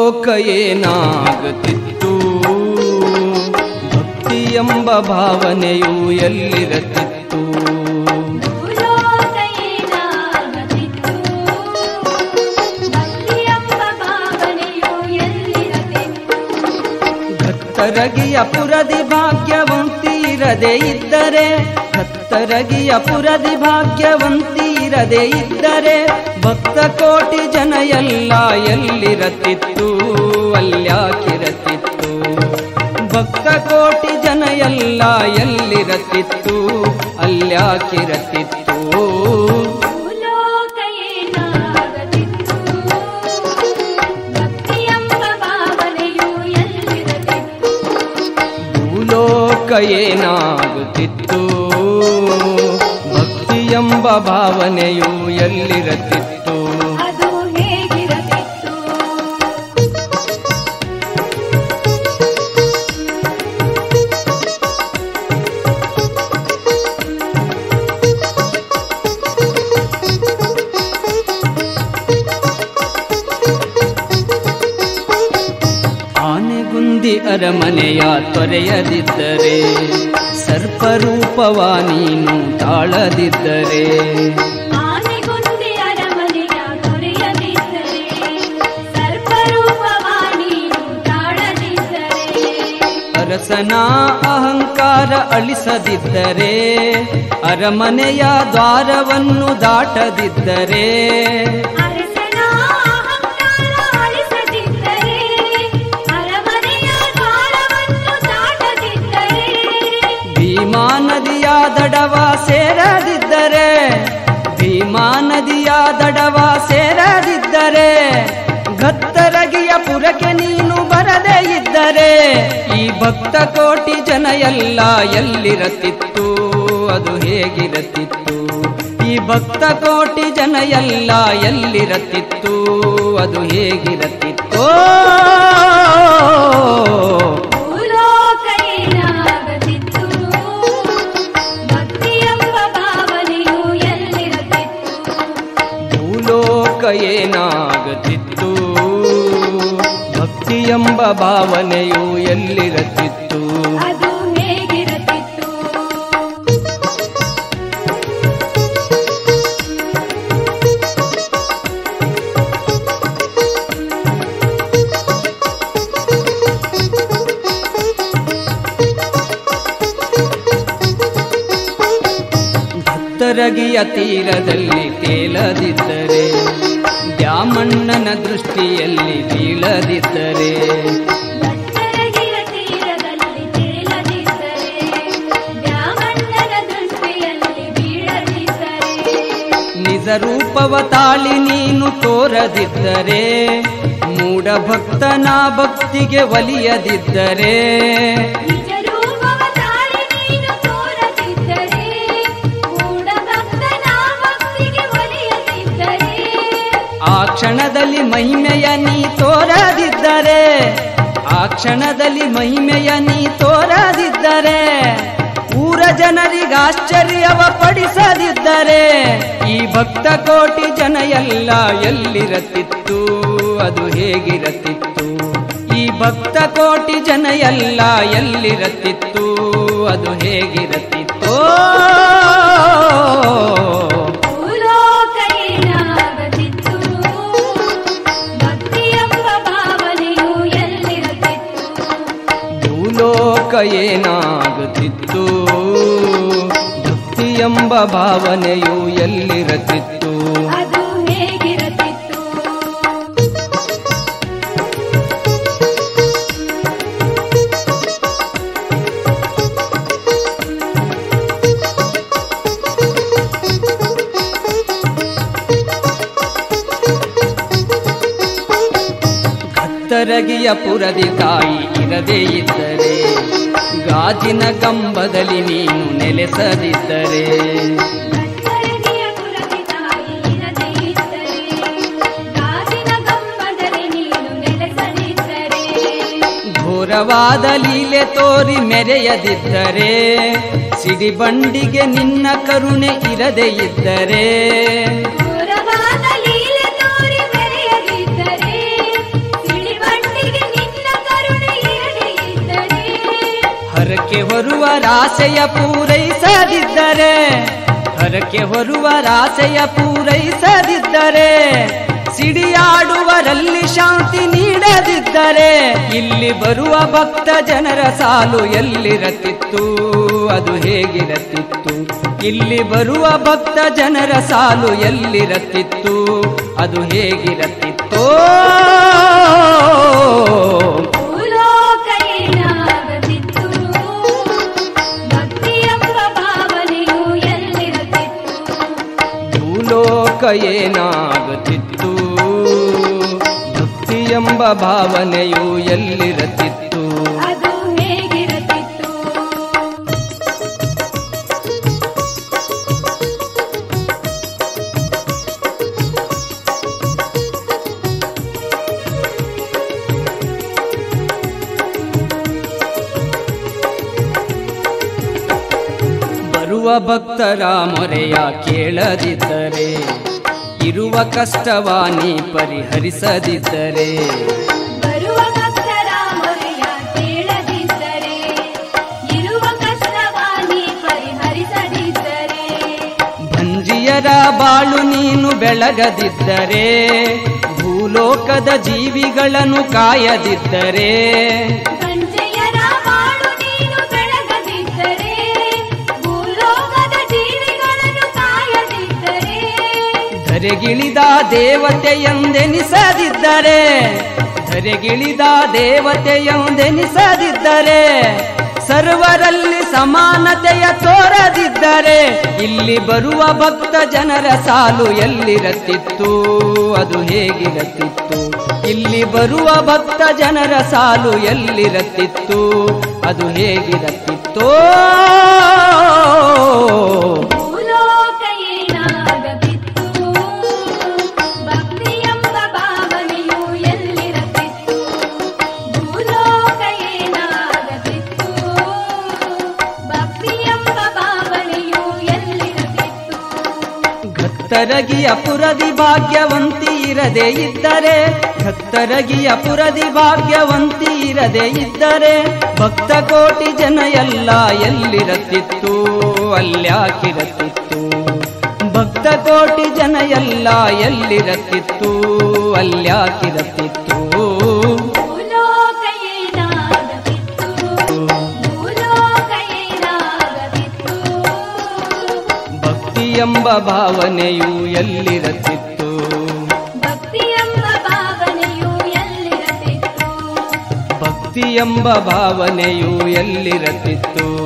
ಭೂಲೋಕ ಏನಾಗುತ್ತಿತ್ತು ಭಕ್ತಿ ಎಂಬ ಭಾವನೆಯು ಎಲ್ಲಿರತ್ತಿತ್ತು ಭೂಲೋಕ ಏನಾಗತಿತ್ತು ಭಕ್ತಿಯೆಂಬ ಭಾವನೆಯು ಎಲ್ಲಿರತಿತ್ತು ಭಕ್ತರಗಿಯ ಪುರದಿ ಭಾಗ್ಯವಂತೀರದೆ ಇದ್ದರೆ ಭಕ್ತರಗಿಯ ಪುರದಿ ಭಾಗ್ಯವಂತೀರದೆ ಇದ್ದರೆ ಭಕ್ತ ಕೋಟಿ ಜನ ಎಲ್ಲ ಎಲ್ಲಿರತ್ತಿತ್ತು ಅಲ್ಯಾಕಿರತ್ತಿತ್ತು ಭಕ್ತ ಕೋಟಿ ಜನ ಎಲ್ಲ ಎಲ್ಲಿರತ್ತಿತ್ತು ಅಲ್ಯಾಕಿರತ್ತಿತ್ತು ಭೂಲೋಕ ಏನಾಗತಿತ್ತು ಭಕ್ತಿಯೆಂಬ ಭಾವನೆಯು ಎಲ್ಲಿರತಿತ್ತು ಭೂಲೋಕ ಏನಾಗುತ್ತಿತ್ತು ಭಕ್ತಿ ಎಂಬ ಭಾವನೆಯು ಎಲ್ಲಿರತ್ತಿತ್ತು ಅದು ಹೇಗಿರತಿತ್ತು ಆನೆಗುಂದಿ ಅರಮನೆಯ ತೊರೆಯದಿದ್ದರೆ ಸರ್ಪರೂಪವ ನೀನು ತಾಳದಿದ್ದರೆ ಆನೆಗುಂದಿ ಅರಮನೆಯ ದೊರೆಯದಿದ್ದರೆ ಸರ್ಪರೂಪವಾಣಿಯು ತಾಳದಿದ್ದರೆ ಅರಸನ ಅಹಂಕಾರ ಅಳಿಸದಿದ್ದರೆ ಅರಮನೆಯ ದ್ವಾರವನ್ನು ದಾಟದಿದ್ದರೆ ಅರಸನ ಅಹಂಕಾರ ಅಳಿಸದಿದ್ದರೆ ಅರಮನೆಯ ದ್ವಾರವನ್ನು ದಾಟದಿದ್ದರೆ ಭೀಮಾ ನದಿಯ ದಡವ ಸೇರದಿದ್ದರೆ ಭೀಮಾ ನದಿಯ ದಡವ ಸೇರದಿದ್ದರೆ ಗತ್ತರಗಿಯ ಪುರಕ್ಕೆ ನೀನು ಬರದೇ ಇದ್ದರೆ ಈ ಭಕ್ತ ಕೋಟಿ ಜನ ಎಲ್ಲ ಎಲ್ಲಿರತ್ತಿತ್ತು ಅದು ಹೇಗಿರತ್ತಿತ್ತು ಈ ಭಕ್ತ ಕೋಟಿ ಜನ ಎಲ್ಲ ಎಲ್ಲಿರತ್ತಿತ್ತು ಅದು ಹೇಗಿರತ್ತಿತ್ತೋ ಭೂಲೋಕ ಏನಾಗತಿತ್ತು ಭಕ್ತಿಯೆಂಬ ಭಾವನೆಯು ಎಲ್ಲಿರತಿತ್ತು ಭೂಲೋಕ ಏನಾಗುತ್ತಿತ್ತು ಭಕ್ತಿ ಎಂಬ ಭಾವನೆಯು ಎಲ್ಲಿರತ್ತಿತ್ತು ಅದು ಹೇಗಿರತಿತ್ತು ಭಕ್ತರಗಿಯ ತೀರದಲ್ಲಿ ತೇಲದಿದ್ದರೆ ದ್ಯಾಮಣ್ಣನ ದೃಷ್ಟಿಯಲ್ಲಿ ಬೀಳದಿದ್ದರೆ ಭಕ್ತರಗಿಯ ತೀರದಲ್ಲಿ ತೇಲದಿದ್ದರೆ ದ್ಯಾಮಣ್ಣನ ದೃಷ್ಟಿಯಲ್ಲಿ ಬೀಳದಿದ್ದರೆ ನಿಜ ರೂಪವ ತಾಳಿ ನೀನು ತೋರದಿದ್ದರೆ ಮೂಢ ಭಕ್ತನ ಭಕ್ತಿಗೆ ಒಲಿಯದಿದ್ದರೆ ನಿಜ ರೂಪವ ತಾಳಿ ನೀನು ತೋರದಿದ್ದರೆ ಮೂಢ ಭಕ್ತನ ಭಕ್ತಿಗೆ ಒಲಿಯದಿದ್ದರೆ ಆ ಕ್ಷಣದಲ್ಲಿ ಮಹಿಮೆಯ ನೀ ತೋರದಿದ್ದರೆ ಆ ಕ್ಷಣದಲ್ಲಿ ಮಹಿಮೆಯ ನೀ ತೋರದಿದ್ದರೆ ಊರ ಜನರಿಗೆ ಆಶ್ಚರ್ಯವ ಪಡಿಸದಿದ್ದರೆ ಈ ಭಕ್ತ ಕೋಟಿ ಜನ ಎಲ್ಲ ಎಲ್ಲಿರತ್ತಿತ್ತು ಅದು ಹೇಗಿರತ್ತಿತ್ತು ಈ ಭಕ್ತ ಕೋಟಿ ಜನ ಎಲ್ಲ ಎಲ್ಲಿರತ್ತಿತ್ತು ಅದು ಹೇಗಿರತ್ತಿತ್ತೋ ಭೂಲೋಕ ಏನಾಗತಿತ್ತು ಭಕ್ತಿಯೆಂಬ ಭಾವನೆಯು ಎಲ್ಲಿರತಿತ್ತು ಭೂಲೋಕ ಏನಾಗುತ್ತಿತ್ತು ಭಕ್ತಿ ಎಂಬ ಭಾವನೆಯು ಎಲ್ಲಿರತ್ತಿತ್ತು ಅದು ಹೇಗಿರತಿತ್ತು ಭಕ್ತರಗಿಯ ಪುರದಿ ತಾಯಿ ಇರದೇ ಇದ್ದರೆ ಗಾಜಿನ ಕಂಬದಲ್ಲಿ ನೀನು ನೆಲೆಸದಿದ್ದರೆ ಭಕ್ತರಗಿಯ ಕುಲದಿ ತಾಯಿ ಇರದೇ ಇದ್ದರೆ ಗಾಜಿನ ಕಂಬದಲ್ಲಿ ನೀನು ನೆಲೆಸದಿದ್ದರೆ ಘೋರವಾದ ಲೀಲೆ ತೋರಿ ಮೆರೆಯದಿದ್ದರೆ ಸಿಡಿಬಂಡಿಗೆ ನಿನ್ನ ಕರುಣೆ ಇರದೇ ಇದ್ದರೆ ಘೋರವಾದ ಲೀಲೆ ತೋರಿ ಮೆರೆಯದಿದ್ದರೆ ಸಿಡಿಬಂಡಿಗೆ ರಾಸೆಯ ಪೂರೈಸದಿದ್ದರೆ ಹರಕೆ ಹೊರುವ ರಾಸೆಯ ಪೂರೈಸದಿದ್ದರೆ ಸಿಡಿಯಾಡುವರಲ್ಲಿ ಶಾಂತಿ ನೀಡದಿದ್ದರೆ ಇಲ್ಲಿ ಬರುವ ಭಕ್ತ ಜನರ ಸಾಲು ಎಲ್ಲಿರತಿತ್ತು ಅದು ಹೇಗಿರತಿತ್ತು ಇಲ್ಲಿ ಬರುವ ಭಕ್ತ ಜನರ ಸಾಲು ಎಲ್ಲಿರತಿತ್ತು ಅದು ಹೇಗಿರತಿತ್ತೋ ಭೂಲೋಕ ಏನಾಗದಿತ್ತು ಭಕ್ತಿ ಎಂಬ ಭಾವನೆಯು ಎಲ್ಲಿರತಿತ್ತು ಭೂಲೋಕ ಏನಾಗುತ್ತಿತ್ತು ಭಕ್ತಿ ಎಂಬ ಭಾವನೆಯು ಎಲ್ಲಿರತಿತ್ತು ಅದು ಹೇಗಿರತಿತ್ತು ಬರುವ ಭಕ್ತರ ಮೊರೆಯ ಕೇಳದಿದ್ದರೆ ಇರುವ ಕಷ್ಟವಾನಿ ಪರಿಹರಿಸದಿದ್ದರೆ ಬರುವ ಭಕ್ತರ ಮೊರೆಯ ಕೇಳದಿದ್ದರೆ ಇರುವ ಕಷ್ಟವಾನಿ ಪರಿಹರಿಸದಿದ್ದರೆ ಭಂಜಿಯರ ಬಾಳು ನೀನು ಬೆಳಗದಿದ್ದರೆ ಭೂಲೋಕದ ಜೀವಿಗಳನ್ನು ಕಾಯದಿದ್ದರೆ ಸಂಜೆಯರ ಬಾಳು ನೀನು ಬೆಳಗದಿದ್ದರೆ ಭೂಲೋಕದ ಜೀವಿಗಳನ್ನು ಕಾಯದಿದ್ದರೆ ಧರೆಗಿಳಿದ ದೇವತೆಯೊಂದೆನಿಸದಿದ್ದರೆ ಧರೆಗಿಳಿದ ದೇವತೆಯೊಂದೆನಿಸದಿದ್ದರೆ ಸರ್ವರಲ್ಲಿ ಸಮಾನತೆಯ ತೋರದಿದ್ದರೆ ಇಲ್ಲಿ ಬರುವ ಭಕ್ತ ಜನರ ಸಾಲು ಎಲ್ಲಿರತ್ತಿತ್ತು ಅದು ಹೇಗಿರತ್ತಿತ್ತು ಇಲ್ಲಿ ಬರುವ ಭಕ್ತ ಜನರ ಸಾಲು ಎಲ್ಲಿರತ್ತಿತ್ತು ಅದು ಹೇಗಿರತ್ತಿತ್ತೋ ಭೂಲೋಕ ಏನಾಗದಿತ್ತು ಭಕ್ತಿ ಎಂಬ ಭಾವನೆಯು ಎಲ್ಲಿರತಿತ್ತು ಭೂಲೋಕ ಏನಾಗದಿತ್ತು ಭಕ್ತಿ ಎಂಬ ಭಾವನೆಯು ಎಲ್ಲಿರತಿತ್ತು ಘತ್ತರಗಿಯ ಪುರದಿ ಭಾಗ್ಯವಂತಿ ಇರದೆ ಇದ್ದರೆ ಘತ್ತರಗಿಯ ಪುರದಿ ಭಾಗ್ಯವಂತಿ ಇರದೆ ಇದ್ದರೆ ಭಕ್ತ ಕೋಟಿ ಜನ ಎಲ್ಲ ಎಲ್ಲಿರತ್ತಿತ್ತು ಅಲ್ಯಾಕಿರತ್ತಿತ್ತು ಭಕ್ತ ಕೋಟಿ ಜನ ಎಲ್ಲ ಎಲ್ಲಿರತ್ತಿತ್ತು ಅಲ್ಯಾಕಿರತ್ತಿತ್ತು ಭೂಲೋಕ ಏನಾಗದಿತ್ತು ಭೂಲೋಕ ಏನಾಗದಿತ್ತು ಭಕ್ತಿ ಎಂಬ ಭಾವನೆಯು ಎಲ್ಲಿರತ್ತಿತ್ತು ಭಕ್ತಿ ಎಂಬ ಭಾವನೆಯು ಎಲ್ಲಿರತಿತ್ತು ಭಕ್ತಿ ಎಂಬ ಭಾವನೆಯು ಎಲ್ಲಿರತ್ತಿತ್ತು